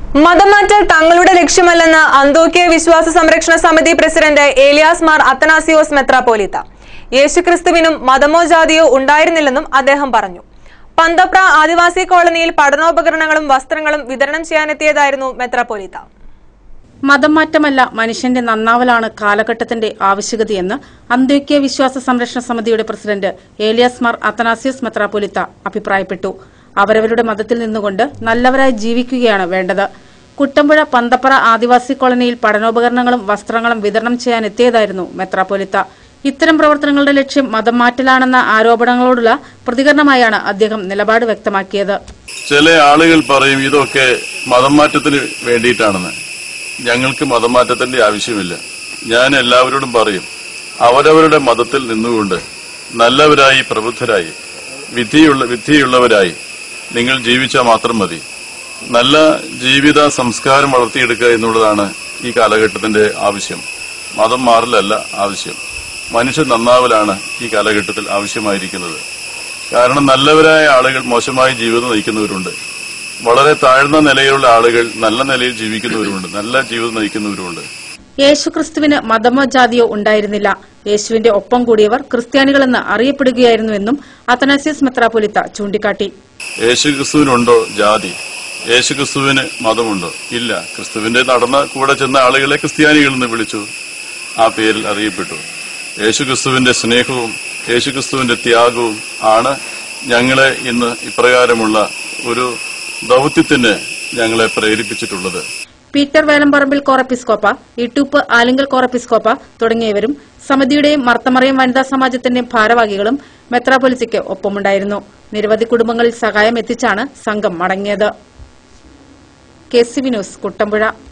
മതമാറ്റൽ തങ്ങളുടെ ലക്ഷ്യമല്ലെന്ന് അന്തോക്കിയ വിശ്വാസ സംരക്ഷണ സമിതി പ്രസിഡന്റ് ഏലിയാസ് മാർ അത്തനാസിയോസ് മെത്രാപ്പോലിത്ത യേശുക്രിസ്തുവിനും മതമോ ജാതിയോ ഉണ്ടായിരുന്നില്ലെന്നും അദ്ദേഹം പറഞ്ഞു പന്തപ്ര ആദിവാസി കോളനിയിൽ പഠനോപകരണങ്ങളും വസ്ത്രങ്ങളും വിതരണം ചെയ്യാനെത്തിയതായിരുന്നു മെത്രാപ്പോലിത്ത മതം മാറ്റമല്ല മനുഷ്യന്റെ നന്നാവലാണ് കാലഘട്ടത്തിന്റെ ആവശ്യകതയെന്ന് അന്ത്യോക്യ വിശ്വാസ സംരക്ഷണ സമിതിയുടെ പ്രസിഡന്റ് ഏലിയാസ് മാർ അത്തനാസിയസ് മെത്രാപ്പൊലിത്ത അഭിപ്രായപ്പെട്ടു അവരവരുടെ മതത്തിൽ നിന്നുകൊണ്ട് നല്ലവരായി ജീവിക്കുകയാണ് വേണ്ടത് കുട്ടമ്പുഴ പന്തപ്പറ ആദിവാസി കോളനിയിൽ പഠനോപകരണങ്ങളും വസ്ത്രങ്ങളും വിതരണം ചെയ്യാൻ എത്തിയതായിരുന്നു മെത്രാപ്പൊലിത്ത ഇത്തരം പ്രവർത്തനങ്ങളുടെ ലക്ഷ്യം മതം മാറ്റലാണെന്ന ആരോപണങ്ങളോടുള്ള പ്രതികരണമായാണ് അദ്ദേഹം നിലപാട് വ്യക്തമാക്കിയത് ചില ആളുകൾ പറയും ഇതൊക്കെ മതം മാറ്റത്തിന് വേണ്ടിയിട്ടാണെന്ന് ഞങ്ങൾക്ക് മതം മാറ്റത്തിന്റെ ആവശ്യമില്ല ഞാൻ എല്ലാവരോടും പറയും അവരവരുടെ മതത്തിൽ നിന്നുകൊണ്ട് നല്ലവരായി പ്രബുദ്ധരായി വിധിയുള്ള വിധിയുള്ളവരായി നിങ്ങൾ ജീവിച്ചാൽ മാത്രം മതി നല്ല ജീവിത സംസ്കാരം വളർത്തിയെടുക്കുക എന്നുള്ളതാണ് ഈ കാലഘട്ടത്തിന്റെ ആവശ്യം മതം മാറലല്ല ആവശ്യം മനുഷ്യൻ നന്നാവലാണ് ഈ കാലഘട്ടത്തിൽ ആവശ്യമായിരിക്കുന്നത് കാരണം നല്ലവരായ ആളുകൾ മോശമായ ജീവിതം നയിക്കുന്നവരുണ്ട് വളരെ താഴ്ന്ന നിലയിലുള്ള ആളുകൾ നല്ല നിലയിൽ ജീവിക്കുന്നവരുണ്ട് നല്ല ജീവിതം നയിക്കുന്നവരുണ്ട് യേശുക്രിസ്തുവിന് മതമോ ജാതിയോ ഉണ്ടായിരുന്നില്ല യേശുവിന്റെ ഒപ്പം കൂടിയവർ ക്രിസ്ത്യാനികളെന്ന് അറിയപ്പെടുകയായിരുന്നുവെന്നും അത്തനാസിയസ് മെത്രാപ്പൊലിത്ത ചൂണ്ടിക്കാട്ടി യേശുക്രിസ്തുവിനുണ്ടോ ജാതി യേശുക്രിസ്തുവിന് മതമുണ്ടോ ഇല്ല ക്രിസ്തുവിന്റെ നടന്ന കൂടെ ചെന്ന ആളുകളെ ക്രിസ്ത്യാനികൾ എന്ന് വിളിച്ചു ആ പേരിൽ അറിയപ്പെട്ടു യേശുക്രിസ്തുവിന്റെ സ്നേഹവും യേശുക്രിസ്തുവിന്റെ ത്യാഗവും ആണ് ഞങ്ങളെ ഇന്ന് ഇപ്രകാരമുള്ള ഒരു ദൗത്യത്തിന് ഞങ്ങളെ പ്രേരിപ്പിച്ചിട്ടുള്ളത് പീറ്റർ വേലമ്പറമ്പിൽ കോറപ്പിസ്കോപ്പ ഇട്ടൂപ്പ് ആലിങ്കൽ കോറപ്പിസ്കോപ്പ തുടങ്ങിയവരും സമിതിയുടെയും മർത്തമറിയം വനിതാ സമാജത്തിന്റെയും ഭാരവാഹികളും മെത്രാപൊലിത്തയ്ക്ക് ഒപ്പമുണ്ടായിരുന്നു നിരവധി കുടുംബങ്ങളിൽ സഹായം എത്തിച്ചാണ് സംഘം മടങ്ങിയത് K C V news Kuttampuzha